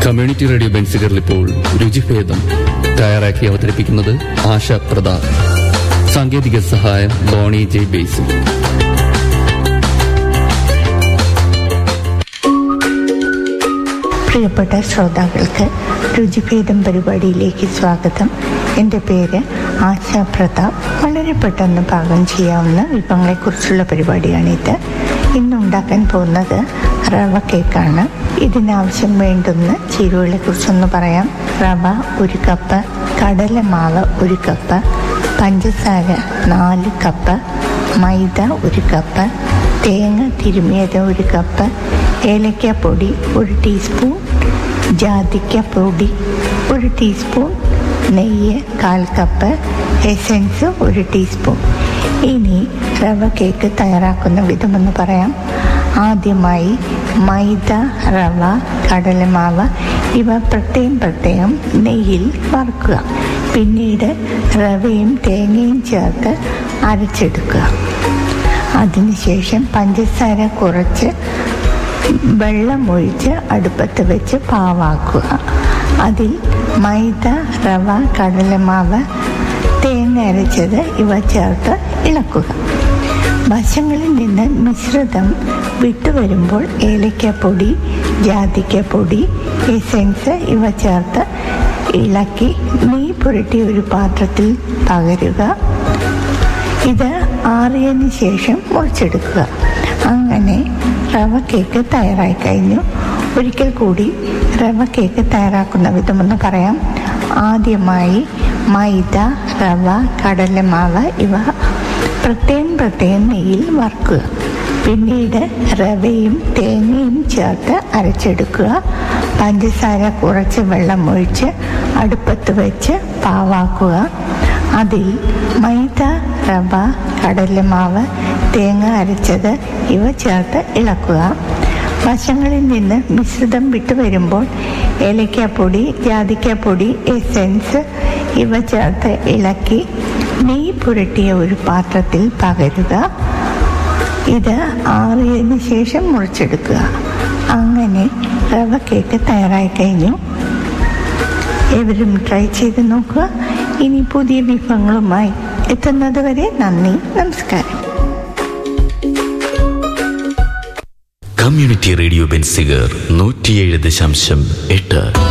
community radio ബെൻസിഗറിൽ ഇപ്പോൾ രുചിഭേദം തയ്യാറാക്കി അവതരിപ്പിക്കുന്നത് ആശ പ്രതാപ് സാങ്കേതിക സഹായം ബോണി ജെ ബേസിൽ പ്രിയപ്പെട്ട ശ്രോതാക്കൾക്ക് രുചിഭേദം പരിപാടിയിലേക്ക് സ്വാഗതം എൻ്റെ പേര് ആശാ പ്രതാപ് വളരെ പെട്ടെന്ന് പാകം ചെയ്യാവുന്ന വിഭവങ്ങളെക്കുറിച്ചുള്ള പരിപാടിയാണിത് ഇന്ന് ഉണ്ടാക്കാൻ പോകുന്നത് റവ കേക്കാണ് ഇതിനാവശ്യം വേണ്ടുന്ന ചേരുവകളെ കുറിച്ചൊന്ന് പറയാം റവ ഒരു കപ്പ് കടലമാവ് ഒരു കപ്പ് പഞ്ചസാര നാല് കപ്പ് മൈദ ഒരു കപ്പ് തേങ്ങ തിരുമിയത് ഒരു കപ്പ് ഏലക്കാപ്പൊടി ഒരു ടീസ്പൂൺ ജാതിക്കപ്പൊടി ഒരു ടീസ്പൂൺ നെയ്യ് കാൽ കപ്പ് എസൻസ് ഒരു ടീസ്പൂൺ ഇനി റവ കേക്ക് തയ്യാറാക്കുന്ന വിധമെന്ന് പറയാം ആദ്യമായി മൈദ റവ കടലമാവ് ഇവ പ്രത്യേകം പ്രത്യേകം നെയ്യിൽ വറുക്കുക പിന്നീട് റവയും തേങ്ങയും ചേർത്ത് അരച്ചെടുക്കുക അതിനുശേഷം പഞ്ചസാര കുറച്ച് വെള്ളം ഒഴിച്ച് അടുപ്പത്ത് വെച്ച് പാവാക്കുക അതിൽ മൈദ റവ കടലമാവ് തേങ്ങ അരച്ചത് ഇവ ചേർത്ത് ഇളക്കുക വശങ്ങളിൽ നിന്ന് മിശ്രിതം വിട്ടുവരുമ്പോൾ ഏലക്കപ്പൊടി ജാതിക്കപ്പൊടി എസെൻസ് ഇവ ചേർത്ത് ഇളക്കി നെയ് പുരട്ടി ഒരു പാത്രത്തിൽ പകരുക ഇത് ആറിയതിന് ശേഷം മുറിച്ചെടുക്കുക അങ്ങനെ റവ കേക്ക് തയ്യാറായി കഴിഞ്ഞു ഒരിക്കൽ കൂടി റവ കേക്ക് തയ്യാറാക്കുന്ന വിധമെന്ന് പറയാം ആദ്യമായി മൈദ റവ കടലമാവ് ഇവ പ്രത്യേകം പ്രത്യേകം നെയ്യിൽ വറുക്കുക പിന്നീട് റവയും തേങ്ങയും ചേർത്ത് അരച്ചെടുക്കുക പഞ്ചസാര കുറച്ച് വെള്ളം ഒഴിച്ച് അടുപ്പത്ത് വെച്ച് പാവാക്കുക അതിൽ മൈദ റവ കടലമാവ് തേങ്ങ അരച്ചത് ഇവ ചേർത്ത് ഇളക്കുക വശങ്ങളിൽ നിന്ന് മിശ്രിതം വിട്ടു വരുമ്പോൾ ഏലക്കാപ്പൊടി ജാതിക്കാപ്പൊടി എസെൻസ് ഇവ ചേർത്ത് ഇളക്കി നെയ്യ് പുരട്ടിയ ഒരു പാത്രത്തിൽ പകരുക ഇത് ആറിയതിന് ശേഷം മുറിച്ചെടുക്കുക അങ്ങനെ റവ കേക്ക് തയ്യാറായി കഴിഞ്ഞു എവരും ട്രൈ ചെയ്ത് നോക്കുക ഇനി പുതിയ വിഭവങ്ങളുമായി എത്തുന്നത് വരെ നന്ദി നമസ്കാരം കമ്മ്യൂണിറ്റി റേഡിയോ ബെൻസിഗർ നൂറ്റിയേഴ് ദശാംശം എട്ട്